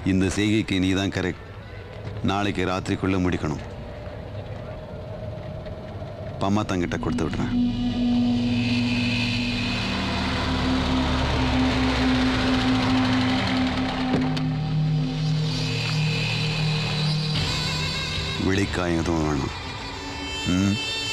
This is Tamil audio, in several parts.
இந்த செய்கைக்கு நீ தான் கரெக்ட் நாளைக்கு ராத்திரிக்குள்ளே முடிக்கணும் பம்மா தங்கிட்ட கொடுத்து விட்றேன் விழிக்காயம் எதுவும் வேணும் ம்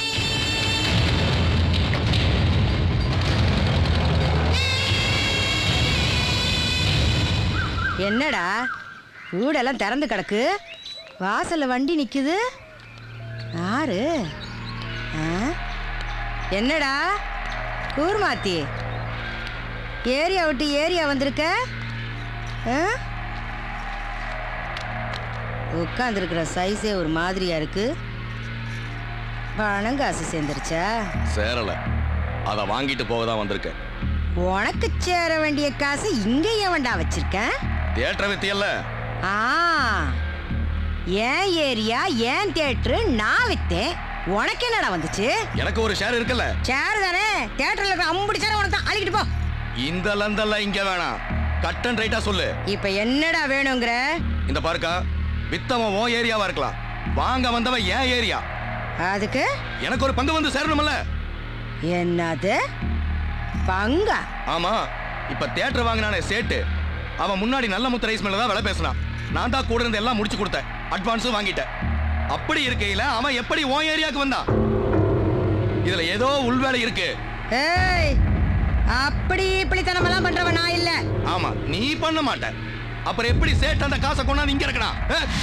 என்னடா வீடெல்லாம் திறந்து கிடக்கு வாசல்ல வண்டி நிக்குது யாரு ஆ? என்னடா கூர்மாத்தி ஏரியா விட்டு ஏரியா வந்திருக்க உட்காந்துருக்கிற சைஸே ஒரு மாதிரியா இருக்கு பணம் காசு சேர்ந்துருச்சா சேரல அதை வாங்கிட்டு போக தான் வந்திருக்கேன் உனக்கு சேர வேண்டிய காசு இங்க ஏவன்டா வச்சிருக்கேன் தியேட்டர் வித்தியல்ல ஆ ஏன் ஏரியா ஏன் தியேட்டரு நான் வித்தேன் உனக்கு என்னடா வந்துச்சு எனக்கு ஒரு ஷேர் இருக்குல்ல சேர் தானே தியேட்டர்ல இருக்க அம்புடி சேர உனக்கு தான் அழிக்கிட்டு போ இந்த லந்தல்ல இங்க வேணாம் கட் அண்ட் ரைட்டா சொல்லு இப்ப என்னடா வேணுங்கிற இந்த பாருக்கா வித்தவன் உன் ஏரியாவா இருக்கலாம் வாங்க வந்தவன் ஏன் ஏரியா அதுக்கு எனக்கு ஒரு பங்கு வந்து சேரணும்ல என்னது பங்கா ஆமா இப்ப தியேட்டர் வாங்கினானே சேட்டு அவன் முன்னாடி நல்ல முத்து ரைஸ் மேல தான் விலை பேசினான் நான் தான் கூட இருந்து எல்லாம் முடிச்சு கொடுத்தேன் அட்வான்ஸும் வாங்கிட்டேன் அப்படி இருக்கையில அவன் எப்படி உன் ஏரியாவுக்கு வந்தான் இதுல ஏதோ உள்வேலை இருக்கு ஏய் அப்படி இப்படித்தனமெல்லாம் பண்றவன் நான் இல்ல ஆமா நீ பண்ண மாட்ட அப்புறம் எப்படி சேட்டு அந்த காசை கொண்டாந்து இங்க இருக்கணும்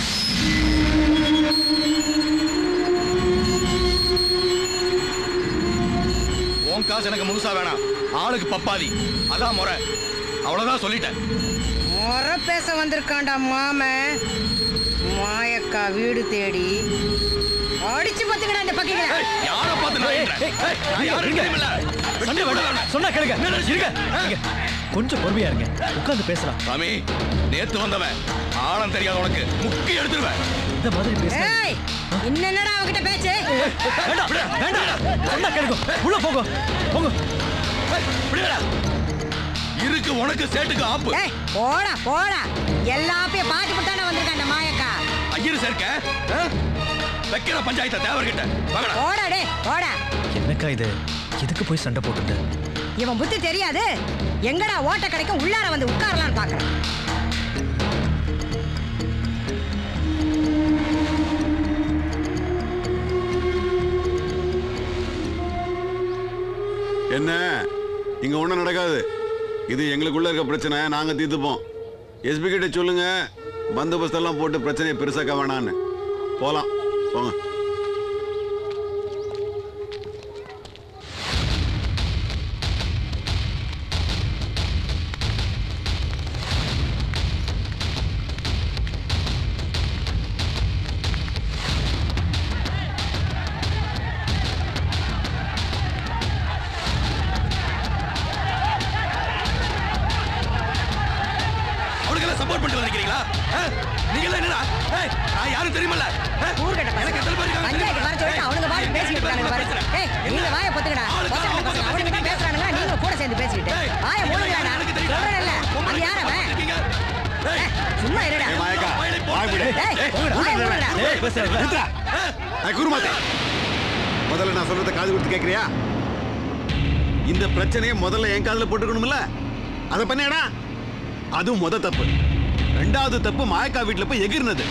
உன் காசு எனக்கு முழுசா வேணாம் ஆளுக்கு பப்பாதி அதான் முறை அவ்வளவுதான் சொல்லிட்டேன் முறை பேச வந்திருக்கான்டா மாமன் மாயக்கா வீடு தேடி அடிச்சு பத்துக்கடா இந்த பக்கிகளை யார பார்த்து நான் ஏன்றேன்? ஏய், நான் யாருன்னு தெரியுமில்ல? சண்டை வேண்டாம் சொன்னா கேளுங்க இருங்க இருங்க. கொஞ்சம் பொறுமையா இருங்க உட்கார்ந்து பேசலாம் சாமி நேத்து வந்தவன் ஆழம் தெரியாத உனக்கு முக்கி எடுத்துருவேன் இந்த மாதிரி பேசுங்க ஏய் என்னடா அவகிட்ட பேச்சு வேண்டாம் வேண்டாம் சொன்னா கேளுங்க உள்ள போங்க போங்க ஏய், இப்படி வாடா. இருக்கு உனக்கு சேட்டுக்கு ஆப்பு ஏய் போடா போடா எல்லாப்பையும் பாட்டு போட்டானே வந்திருக்கான் இந்த மாயக்கா ஐயர் சேர்க்க ஆ? வைக்கிற பஞ்சாயத்தை தேவர்கிட்ட வாங்கடா போடா டே போடா என்னக்கா இது எதுக்கு போய் சண்டை போட்டுட்டு இவன் புத்தி தெரியாது எங்கடா ஓட்ட கிடைக்கும் உள்ளார வந்து உட்காரலாம்னு பாக்குறேன் என்ன இங்க ஒன்றும் நடக்காது இது எங்களுக்குள்ள இருக்க பிரச்சனை நாங்க தீர்த்துப்போம் எஸ்பி கிட்ட சொல்லுங்க பந்தோபஸ்தெல்லாம் போட்டு பிரச்சனையை பெருசாக்க வேணான்னு போலாம் போங்க அவளுக்கெல்லாம் சப்போர்ட் பண்ணிட்டு வந்திருக்கீங்களா நீங்க எல்லாம் என்னடா ஏய், நான் யாரும் தெரியுமல்ல ஆ? ஊர்கட்ட எனக்கு எத்தனை பேர் இருக்காங்க பஞ்சாயத்து வர சொல்லிட்டு அவனுங்க பாட்டு ஏய், பேசிக்கிட்டு ஏய், இருக்கானுங்க பாரு. ஏய் நீங்க வாயை பொத்துக்கடா ஆளுக்கு பொத்துக்கடா அவங்க பசங்க அவனுங்க தான் பேசுறானுங்க நீங்க கூட சேர்ந்து பேசிக்கிட்டு ஏய், வாயை மூடுங்கடா எனக்கு தெரியும். சொல்றேன்ல உங்களை அது யார் அவன் இருக்கீங்க. ஏய், சும்மா இருடா ஏய், மாயக்கா, வாயிலை போட்டு. வாய் மூடு. ஏய் ஏய், வாயை மூடுடா ஏய் பேசுறேன் நிறுத்துடா. ஏய், குருமாத்தே முதல்ல நான் சொல்றதை காது கொடுத்து கேட்கறியா இந்த பிரச்சனையை முதல்ல என் காதுல போட்டுக்கணும்ல அதை பண்ணியடா அதுவும் முத தப்பு ரெண்டாவது தப்பு மாயக்கா வீட்டுல போய் எகிர்னது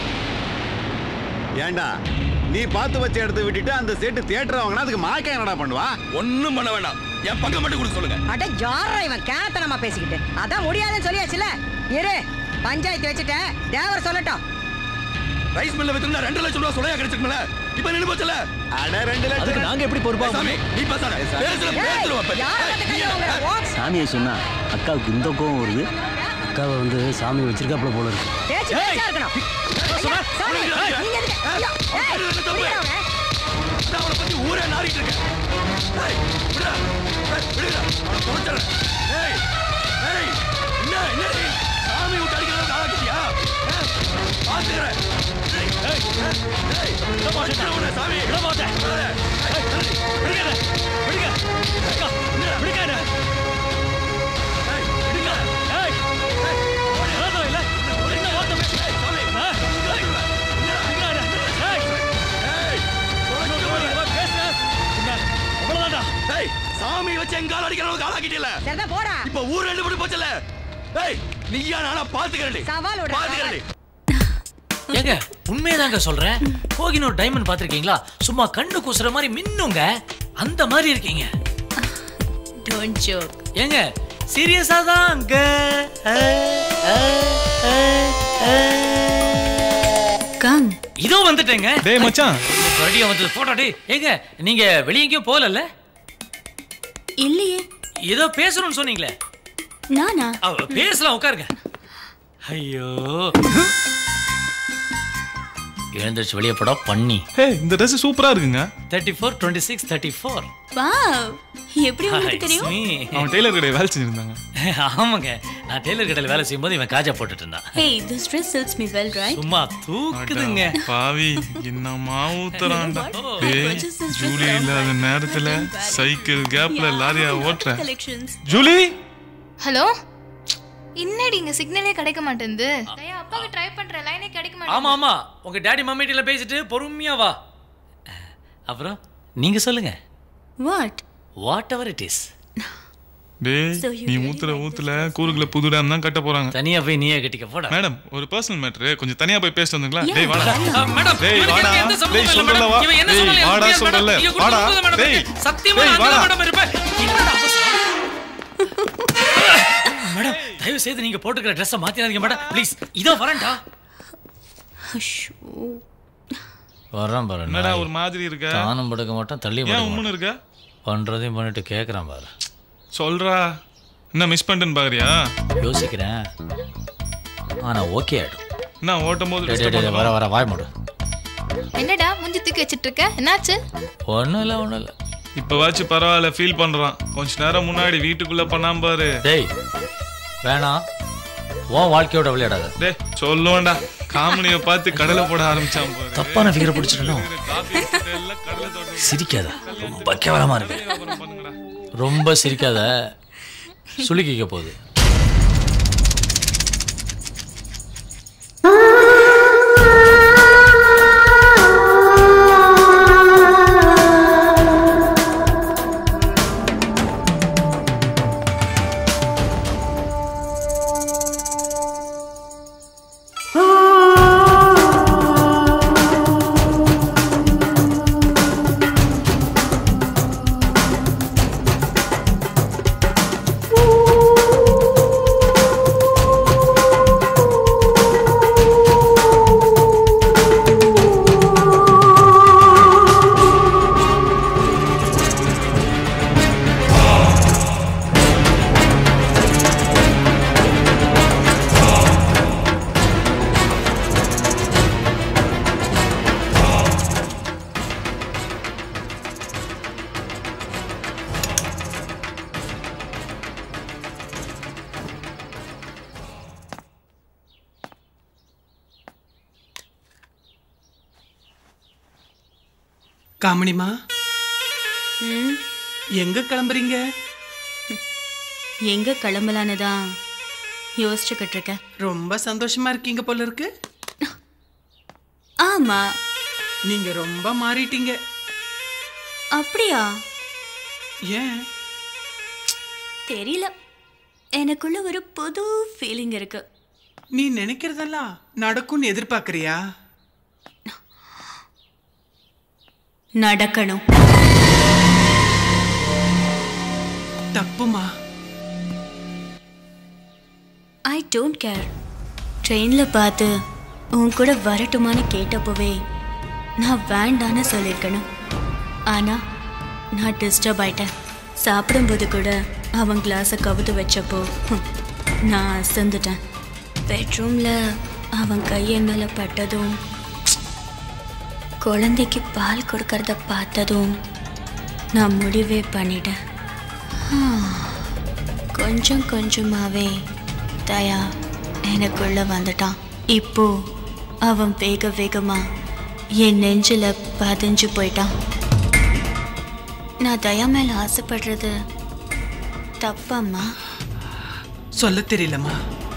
ஏன்டா நீ பார்த்து வச்ச இடத்த விட்டுட்டு அந்த சேட்டு தியேட்டர் வாங்கினா அதுக்கு மாயக்கா என்னடா பண்ணுவா ஒண்ணும் பண்ண வேண்டாம் என் பங்கு மட்டும் கொடுக்க சொல்லுங்க அட ஜாரா இவன் கேனத்தனமா பேசிக்கிட்டு அதான் முடியாதுன்னு சொல்லியாச்சுல இரு பஞ்சாயத்து வச்சுட்டேன் தேவர் சொல்லட்டும் ரைஸ் மில்ல வித்திருந்தா ரெண்டு லட்சம் ரூபாய் சுளையா கிடைச்சிருக்கும்ல இப்ப நின்னு போச்சுல அட ரெண்டு அதுக்கு லட்சம் நாங்க எப்படி பொறுப்பா சாமி நீ பேசாத பேசுற ஏய், பேசுற அப்ப யாரை ஏய், பார்த்து நீ கையை என்ன? வாங்குற? ஓ, சாமியை சொன்னா அக்காவுக்கு இந்த கோவம் வருது அக்காவை வந்து சாமி வச்சிருக்காப்புல போல இருக்கு பேச்சு பேச்சா இருக்கணும் ஐயா, சாமி, ஏய், நீங்க எதுக்கு? ஐயா, ஏய், ஏய், அவனுக்கு தப்பு. புரியுதா அவன்? நான் அவனை பத்தி ஊரே நாறிட்டு இருக்கேன் ஏய், விடுடா. ஏய், விடுடா. அவனை தொலைச்சிடுறேன். ஏய், ஏய், என்ன, என்ன நீ? சாமி விட்டு அடிக்கிறதுக்கு ஆளாக்கிட்டியா? ஏய், பாத்துக்கிறேன். ஏய், ஏய், ஏய், ஏய், வச்சிரு உன்னை, சாமி. மாட்டேன். ஏய், ஏய், தள்ளி. பிடிக்காத பிடிக்க அக்கா பிடிக்காத ஏய், இடிக்காத. ஏய் ஏய், ஓடி. விரோதம் இல்ல என்ன அடிக்கல சரிதான் போடா இப்ப ஊர் ரெண்டு படி போச்சல ஏய் நீயா நானா பாத்துக்கிறேன் சவால் விடுற, பாத்துக்கிறேன் ஏங்க உண்மையதாங்க சொல்றேன் கோகினூர் டைமண்ட் பாத்திருக்கீங்களா சும்மா கண்ணு கூசுற மாதிரி மின்னுங்க அந்த மாதிரி இருக்கீங்க டோன்ட் ஜோக் ஏங்க சீரியஸா தாங்க கம் இதோ வந்துட்டேங்க டேய் மச்சான் ரெடியா வந்து போட்டோ டேய் ஏங்க நீங்க வெளிய எங்கேயும் போகலல்ல இல்லையே ஏதோ பேசணும்னு சொன்னீங்களே நானா அவ பேசலாம் உட்காருங்க ஐயோ எழுந்திரிச்சு வெளியே போடா பண்ணி ஹே இந்த Dress சூப்பரா இருக்குங்க thirty four twenty six thirty four wow எப்படி உங்களுக்கு தெரியும் அவன் டெய்லர் கடையில் வேலை செஞ்சிருந்தாங்க ஆமாங்க நான் டெய்லர் கடையில் வேலை செய்யும்போது இவன் காஜா போட்டுட்டு இருந்தான் hey this Dress suits me well right சும்மா தூக்குதுங்க அட பாவி என்னமா ஊத்துறான்டா You know what? I டேய் purchased this dress Julie around இல்லாத five நேரத்துல months back. சைக்கிள் கேப்ல Yeah, லாரியா I love ஓட்டுற collections ஜூலி ஹலோ என்னடி இங்க சிக்னலே கிடைக்க மாட்டேங்குது தயா அப்பாவுக்கு ட்ரை பண்ற லைனே கிடைக்க ஆமா மாட்டேங்குது ஆமா உங்க டாடி மம்மிட்டில பேசிட்டு பொறுமையா வா அப்புறம் நீங்க சொல்லுங்க what whatever it is டேய் So you நீ really ஊத்துற like ஊத்துல கூறுக்குள்ள புது டேம் தான் கட்ட போறாங்க தனியா போய் நீயே கட்டிக்க போடா மேடம் ஒரு பர்சனல் மேட்ரு கொஞ்சம் தனியா போய் பேசிட்டு வந்துங்களா Yeah, டேய் வாடா ஆ, மேடம் டேய் இவனுக்கு வாடா எந்த சம்பந்தமும் டேய் இல்ல, சொல்றல மேடம். வா இவன் என்ன டேய் சொன்னாலும் வாடா எனக்கு புரியாது, சொல்றல மேடம். இங்க வாடா கொடுத்தது மேடம் டேய் இருக்கு. சத்தியமா டேய் நான் வாடா தான் மேடம் இருப்பேன் என்னடா அவசரம்? மேடம் தயவு செய்து நீங்க போட்டுக்கிற ட்ரெஸ்ஸை மாத்திராதீங்க மேடம் ப்ளீஸ் இதோ வரேன்டா ஐயோ வர்றான் பாரு என்னடா ஒரு மாதிரி இருக்க தானும் படுக்க மாட்டான் தள்ளி ஏன் உம்முன்னு இருக்க பண்றதையும் பண்ணிட்டு கேக்குறான் பாரு சொல்றா என்ன மிஸ் பண்ணிட்டேன்னு பாக்குறியா யோசிக்கிறேன் ஆனா ஓகே ஆயிடும் என்ன ஓட்டும் போது டேய், டேய், disturb டேய், வர பண்ணவா? வர வாய் மூடு என்னடா மூஞ்சி தூக்கி வச்சிட்டு இருக்க என்னாச்சு ஒண்ணும் இல்ல ஒண்ணும் இல்ல இப்பவாச்சும் பரவாயில்ல ஃபீல் பண்றான் கொஞ்ச நேரம் முன்னாடி வீட்டுக்குள்ள பண்ணாம பாரு டேய் வேணாம் உன் வாழ்க்கையோட விளையாடாத டேய் சொல்லுவேன்டா காமெடியை பார்த்து கடலை போட ஆரம்பிச்சான் பாரு தப்பான ஃபிகரை பிடிச்சிடணும் காபி எஸ்டேட் எல்லாம் கடலை தோட்டம் சிரிக்காத ரொம்ப கேவலமா இருக்கு அப்புறம் பண்ணுங்கடா ரொம்ப சிரிக்காத சுளுக்கிக்க போகுது காமணிமா ம் எங்க கிளம்புறீங்க எங்க கிளம்பலான்னு தான் யோசிச்சுக்கிட்டு இருக்கேன் ரொம்ப சந்தோஷமா இருக்கீங்க போல இருக்கு ஆமா நீங்க ரொம்ப மாறிட்டீங்க அப்படியா ஏன் தெரியல எனக்குள்ள ஒரு புது ஃபீலிங் இருக்கு நீ நினைக்கிறதெல்லாம் நடக்கும்னு எதிர்பார்க்கறியா நடக்கணும் தப்புமா ஐ டோன்ட் கேர் ட்ரெயினில் பார்த்து உன் கூட வரட்டுமான்னு கேட்டப்போவே நான் வேண்டான்னு சொல்லியிருக்கணும் ஆனால் நான் டிஸ்டர்ப் ஆயிட்டேன் சாப்பிடும்போது கூட அவன் கிளாஸை கவுத்து வச்சப்போ ஹம், நான் அசந்துட்டேன் பெட்ரூமில் அவன் கையன் மேலே பட்டதும் குழந்தைக்கு பால் கொடுக்கறத பார்த்ததும் நான் முடிவே பண்ணிட்டேன் கொஞ்சம் கொஞ்சமாவே தயா எனக்குள்ள வந்துட்டான் இப்போ அவன் வேக வேகமா என் நெஞ்சில பதிஞ்சு போயிட்டான் நான் தயா மேல ஆசைப்படுறது தப்பம்மா சொல்ல தெரியலம்மா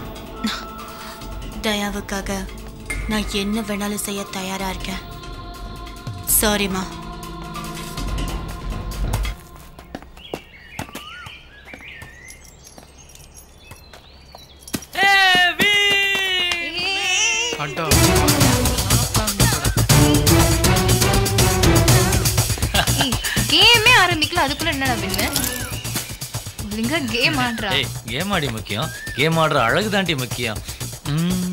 தயாவுக்காக நான் என்ன வேணாலும் செய்ய தயாரா இருக்கேன் சாரிம்மா அட்டா கேமே ஆரம்பிக்கல அதுக்குள்ள என்னடா பின்ன ஒழுங்கா கேம் ஆடுறா ஏய் கேம் ஆடி முக்கியம் கேம் ஆடுற அழகு தாண்டி முக்கியம் ம்.